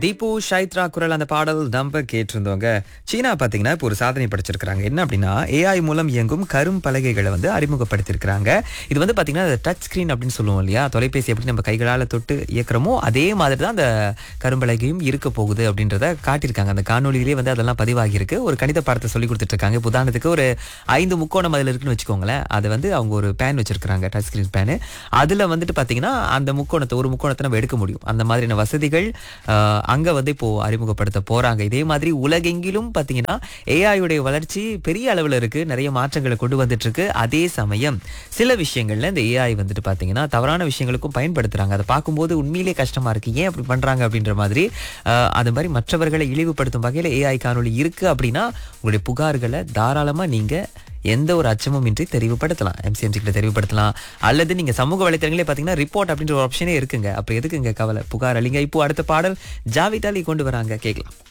தீபு ஷைத்ரா குரல் அந்த பாடல் நம்ம கேட்டிருந்தவங்க சீனா பாத்தீங்கன்னா இப்போ ஒரு சாதனை படைச்சிருக்காங்க என்ன அப்படின்னா ஏஐ மூலம் இயங்கும் கரும் பலகைகளை வந்து அறிமுகப்படுத்தியிருக்கிறாங்க இது வந்து பாத்தீங்கன்னா டச் ஸ்கிரீன் அப்படின்னு சொல்லுவோம் இல்லையா தொலைபேசி எப்படி நம்ம கைகளால தொட்டு இயக்குறோமோ அதே மாதிரி தான் அந்த கரும்பலகையும் இருக்க போகுது அப்படின்றத காட்டியிருக்காங்க அந்த காணொலியிலே வந்து அதெல்லாம் பதிவாகி இருக்கு ஒரு கணித பாடத்தை சொல்லி கொடுத்துட்டு இருக்காங்க இப்ப உதாரணத்துக்கு ஒரு ஐந்து முக்கோணம் அதில் இருக்குன்னு வச்சுக்கோங்களேன் அது வந்து அவங்க ஒரு பேன் வச்சிருக்காங்க டச் ஸ்கிரீன் பேனு அதுல வந்துட்டு பாத்தீங்கன்னா அந்த முக்கோணத்தை ஒரு முக்கோணத்தை நம்ம எடுக்க முடியும் அந்த மாதிரியான வசதிகள் ஆஹ், அங்க வந்து இப்போ அறிமுகப்படுத்த போறாங்க இதே மாதிரி உலகெங்கிலும் பாத்தீங்கன்னா ஏஐயுடைய வளர்ச்சி பெரிய அளவுல இருக்கு நிறைய மாற்றங்களை கொண்டு வந்துட்டு இருக்கு அதே சமயம் சில விஷயங்கள்ல இந்த ஏஐ வந்துட்டு பாத்தீங்கன்னா தவறான விஷயங்களுக்கும் பயன்படுத்துறாங்க அதை பார்க்கும்போது உண்மையிலே கஷ்டமா இருக்கு ஏன் அப்படி பண்றாங்க அப்படின்ற மாதிரி ஆஹ், அது மாதிரி மற்றவர்களை இழிவுபடுத்தும் வகையில ஏஐ காணொளி இருக்கு அப்படின்னா உங்களுடைய புகார்களை தாராளமா நீங்க எந்த ஒரு அச்சமும் இன்றி தெரிவுபடுத்தலாம் எம்சிஎம்சி கிட்ட தெரிவுபடுத்தலாம் அல்லது நீங்க சமூக வலைத்தளங்களே பாத்தீங்கன்னா ரிப்போர்ட் அப்படின்ற ஒரு ஆப்ஷனே இருக்குங்க அப்ப எதுக்குங்க கவலை புகார் அளிங்க இப்போ அடுத்த பாடல் ஜாவித் அலி கொண்டு வராங்க கேட்கலாம்